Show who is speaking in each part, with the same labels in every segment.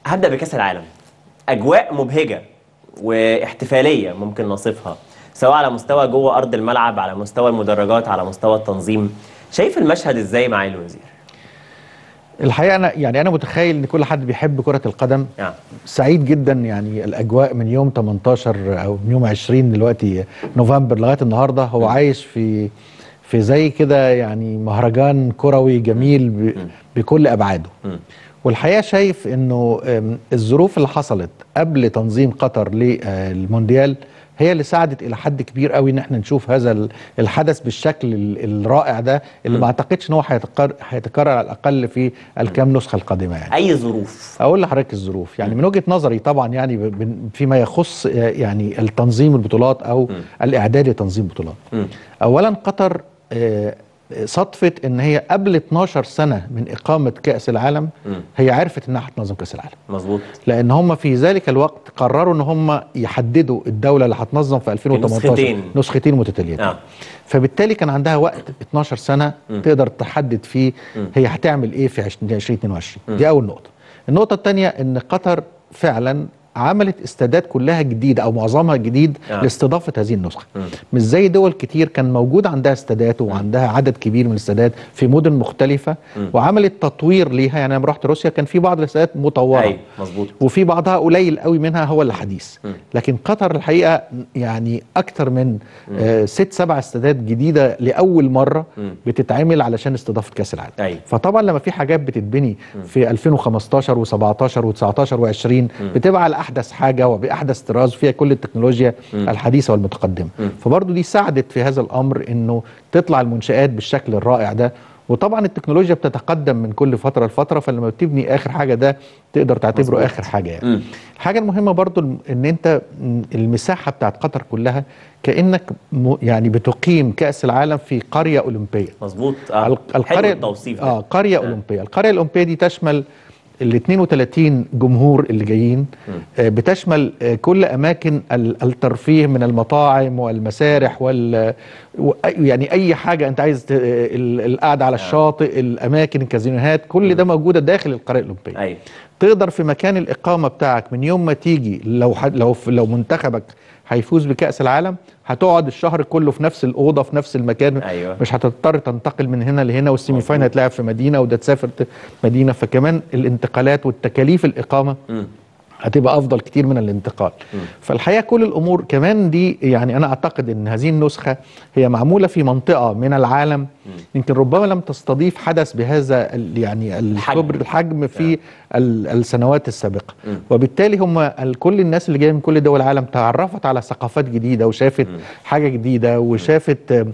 Speaker 1: هبدا بكاس العالم اجواء مبهجه واحتفاليه ممكن نصفها سواء على مستوى جوه ارض الملعب على مستوى المدرجات على مستوى التنظيم شايف المشهد ازاي مع الوزير
Speaker 2: الحقيقه انا يعني انا متخيل ان كل حد بيحب كره القدم
Speaker 1: آه.
Speaker 2: سعيد جدا يعني الاجواء من يوم 18 او من يوم 20 دلوقتي نوفمبر لغايه النهارده هو عايش في في زي كده يعني مهرجان كروي جميل ب- بكل ابعاده والحقيقه شايف انه أم، الظروف اللي حصلت قبل تنظيم قطر للمونديال هي اللي ساعدت الى حد كبير قوي ان احنا نشوف هذا ال- الحدث بالشكل ال- الرائع ده اللي ما اعتقدش ان هو هيتكرر هيتكرر على الاقل في الكام نسخه القادمه يعني
Speaker 1: اي ظروف
Speaker 2: اقول لحضرتك الظروف يعني من وجهه نظري طبعا يعني ب- ب- فيما يخص آه، يعني التنظيم البطولات او الاعداد لتنظيم بطولات اولا قطر آه، صدفت ان هي قبل 12 سنه من اقامه كاس العالم هي عرفت انها هتنظم كاس العالم
Speaker 1: مظبوط
Speaker 2: لان هم في ذلك الوقت قرروا ان هم يحددوا الدوله اللي هتنظم في 2018
Speaker 1: نسختين.
Speaker 2: نسختين متتاليتين
Speaker 1: آه.
Speaker 2: فبالتالي كان عندها وقت 12 سنه تقدر تحدد فيه هي هتعمل ايه في 2022 دي اول نقطه النقطه الثانيه ان قطر فعلا عملت استادات كلها جديده او معظمها جديد
Speaker 1: آه.
Speaker 2: لاستضافه هذه النسخه مش زي دول كتير كان موجود عندها استادات وعندها عدد كبير من الاستادات في مدن مختلفه وعملت تطوير ليها يعني لما رحت روسيا كان في بعض الاستادات مطوره
Speaker 1: اي مظبوط
Speaker 2: وفي بعضها قليل قوي منها هو اللي حديث لكن قطر الحقيقه يعني اكتر من آه ست سبع استادات جديده لاول مره بتتعمل علشان استضافه كاس العالم
Speaker 1: أيوة.
Speaker 2: فطبعا لما في حاجات بتتبني في 2015 و17 و19 و20 بتبقى على احدث حاجه وباحدث طراز فيها كل التكنولوجيا الحديثه والمتقدمه فبرضه دي ساعدت في هذا الامر انه تطلع المنشات بالشكل الرائع ده وطبعا التكنولوجيا بتتقدم من كل فتره لفتره فلما بتبني اخر حاجه ده تقدر تعتبره
Speaker 1: مظبوط.
Speaker 2: اخر حاجه يعني الحاجه المهمه برضو الم- ان انت م- المساحه بتاعت قطر كلها كانك م- يعني بتقيم كاس العالم في قريه اولمبيه
Speaker 1: مظبوط اه
Speaker 2: الق-
Speaker 1: حلو التوصيف ده
Speaker 2: اه قريه اولمبيه القريه الاولمبيه دي تشمل ال 32 جمهور اللي جايين آه بتشمل آه كل اماكن ال- الترفيه من المطاعم والمسارح وال و- يعني اي حاجه انت عايز ت- ال- القعده على الشاطئ الاماكن الكازينوهات كل ده موجوده داخل القريه الاولمبيه
Speaker 1: ايوه
Speaker 2: تقدر في مكان الاقامه بتاعك من يوم ما تيجي لو ح... لو لو منتخبك هيفوز بكاس العالم هتقعد الشهر كله في نفس الاوضه في نفس المكان
Speaker 1: أيوة.
Speaker 2: مش هتضطر تنتقل من هنا لهنا والسيمي
Speaker 1: مظبوط.
Speaker 2: فاينل هتلعب في مدينه وده تسافر ت- مدينه فكمان الانتقالات والتكاليف الاقامه هتبقى افضل كتير من الانتقال فالحقيقه كل الامور كمان دي يعني انا اعتقد ان هذه النسخه هي معموله في منطقه من العالم يمكن ربما لم تستضيف حدث بهذا ال- يعني الكبر الحجم في ال- السنوات السابقه وبالتالي هم ال- كل الناس اللي جايه من كل دول العالم تعرفت على ثقافات جديده وشافت حاجه جديده وشافت آه،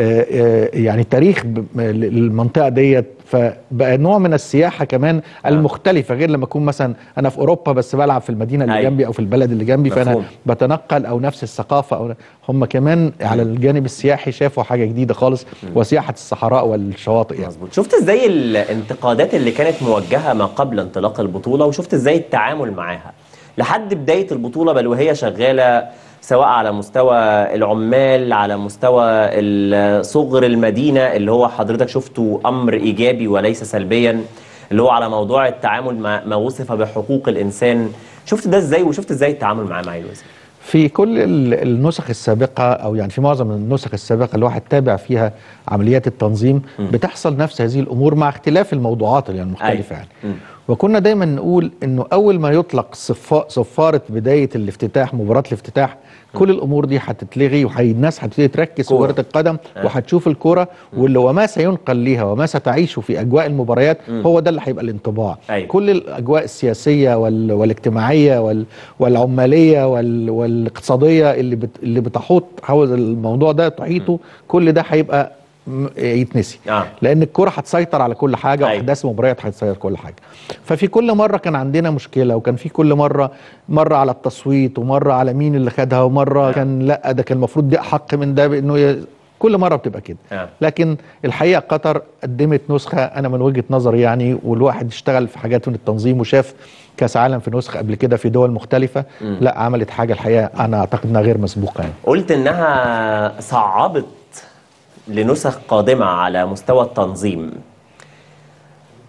Speaker 2: آه، يعني تاريخ ب- للمنطقه ديت فبقى نوع من السياحه كمان المختلفه غير لما اكون مثلا انا في اوروبا بس بلعب في المدينه اللي
Speaker 1: أيوة.
Speaker 2: جنبي او في البلد اللي جنبي فانا
Speaker 1: مفهوم.
Speaker 2: بتنقل او نفس الثقافه او هم كمان على الجانب السياحي شافوا حاجه جديده خالص وسياحه الصحراء والشواطئ يعني
Speaker 1: مظبوط شفت ازاي الانتقادات اللي كانت موجهه ما قبل انطلاق البطوله وشفت ازاي التعامل معاها لحد بدايه البطوله بل وهي شغاله سواء على مستوى العمال على مستوى ال- صغر المدينه اللي هو حضرتك شفته امر ايجابي وليس سلبيا اللي هو على موضوع التعامل مع ما وصف بحقوق الانسان شفت ده ازاي وشفت ازاي التعامل معاه مع الوزير
Speaker 2: في كل ال- النسخ السابقة أو يعني في معظم النسخ السابقة اللي الواحد تابع فيها عمليات التنظيم بتحصل نفس هذه الأمور مع اختلاف الموضوعات اللي المختلفة
Speaker 1: أيوة.
Speaker 2: يعني وكنا دايما نقول انه اول ما يطلق صفا- صفاره بدايه الافتتاح مباراه الافتتاح كل الامور دي هتتلغي والناس هتبتدي تركز في
Speaker 1: كورة.
Speaker 2: كره القدم وهتشوف الكوره واللي وما سينقل ليها وما ستعيشه في اجواء المباريات هو ده اللي هيبقى الانطباع
Speaker 1: أيوة.
Speaker 2: كل الاجواء السياسيه وال... والاجتماعيه وال... والعماليه وال... والاقتصاديه اللي بت... اللي بتحوط حول الموضوع ده تحيطه كل ده هيبقى م- يتنسي
Speaker 1: آه.
Speaker 2: لان الكره هتسيطر على كل حاجه
Speaker 1: أيوة.
Speaker 2: واحداث مباريات هتسيطر كل حاجه ففي كل مره كان عندنا مشكله وكان في كل مره مره على التصويت ومره على مين اللي خدها ومره كان لا ده كان المفروض دي احق من ده بانه ي... كل مره بتبقى كده
Speaker 1: آه.
Speaker 2: لكن الحقيقه قطر قدمت نسخه انا من وجهه نظري يعني والواحد اشتغل في حاجات من التنظيم وشاف كاس عالم في نسخه قبل كده في دول مختلفه لا عملت حاجه الحقيقه انا اعتقد انها غير مسبوقه يعني
Speaker 1: قلت انها صعبت لنسخ قادمه على مستوى التنظيم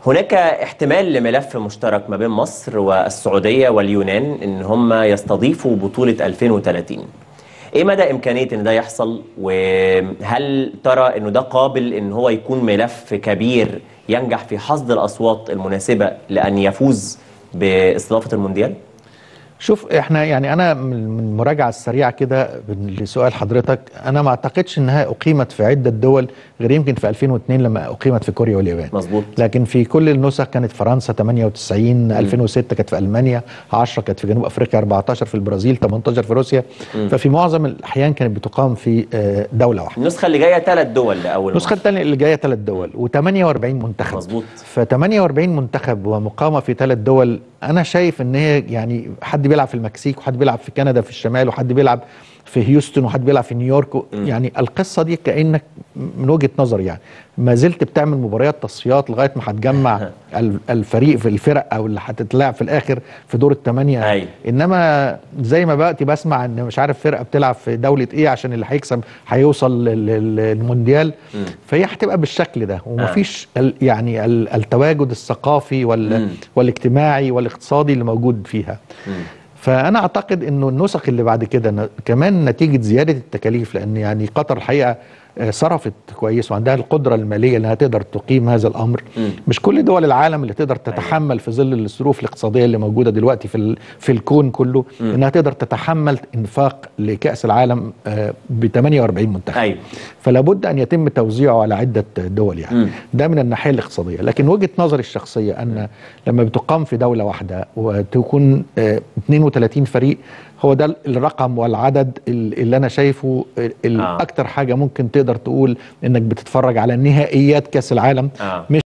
Speaker 1: هناك احتمال لملف مشترك ما بين مصر والسعودية واليونان ان هم يستضيفوا بطولة 2030 ايه مدى امكانية ان ده يحصل وهل ترى انه ده قابل ان هو يكون ملف كبير ينجح في حصد الاصوات المناسبة لان يفوز باستضافة المونديال؟
Speaker 2: شوف احنا يعني انا من المراجعه السريعه كده لسؤال حضرتك انا ما اعتقدش انها اقيمت في عده دول غير يمكن في 2002 لما اقيمت في كوريا واليابان
Speaker 1: مظبوط
Speaker 2: لكن في كل النسخ كانت فرنسا 98 2006 كانت في المانيا 10 كانت في جنوب افريقيا 14 في البرازيل 18 في روسيا ففي معظم الاحيان كانت بتقام في آه، دوله واحده
Speaker 1: النسخة اللي جاية ثلاث دول لأول
Speaker 2: النسخه
Speaker 1: مرة
Speaker 2: الثانيه اللي جايه ثلاث دول و48 منتخب
Speaker 1: مظبوط
Speaker 2: ف 48 منتخب ومقامه في ثلاث دول انا شايف ان هي يعني حد بيلعب في المكسيك وحد بيلعب في كندا في الشمال وحد بيلعب في هيوستن وحد بيلعب في نيويورك و- يعني القصه دي كانك من وجهه نظري يعني ما زلت بتعمل مباريات تصفيات لغايه ما هتجمع ال- الفريق في الفرق او اللي هتتلعب في الاخر في دور الثمانيه
Speaker 1: أيوة.
Speaker 2: انما زي ما بقى بسمع ان مش عارف فرقه بتلعب في دوله ايه عشان اللي هيكسب هيوصل لل- لل- للمونديال فهي هتبقى بالشكل ده ومفيش ال- يعني ال- التواجد الثقافي وال
Speaker 1: مم.
Speaker 2: والاجتماعي والاقتصادي اللي موجود فيها فانا اعتقد انه النسخ اللي بعد كده ن- كمان نتيجه زياده التكاليف لان يعني قطر الحقيقه آه، صرفت كويس وعندها القدره الماليه انها تقدر تقيم هذا الامر
Speaker 1: مم.
Speaker 2: مش كل دول العالم اللي تقدر تتحمل في ظل الظروف الاقتصاديه اللي موجوده دلوقتي في ال- في الكون كله انها تقدر تتحمل انفاق لكاس العالم ب 48 منتخب
Speaker 1: أيوة
Speaker 2: فلا بد ان يتم توزيعه على عده دول يعني
Speaker 1: مم.
Speaker 2: ده من الناحيه الاقتصاديه لكن وجهه نظري الشخصيه ان لما بتقام في دوله واحده وتكون آه، 32 فريق هو ده الرقم والعدد ال- اللي انا شايفه ال- ال-
Speaker 1: آه.
Speaker 2: اكتر حاجه ممكن تقدر تقول انك بتتفرج على نهائيات كاس العالم
Speaker 1: آه.
Speaker 2: مش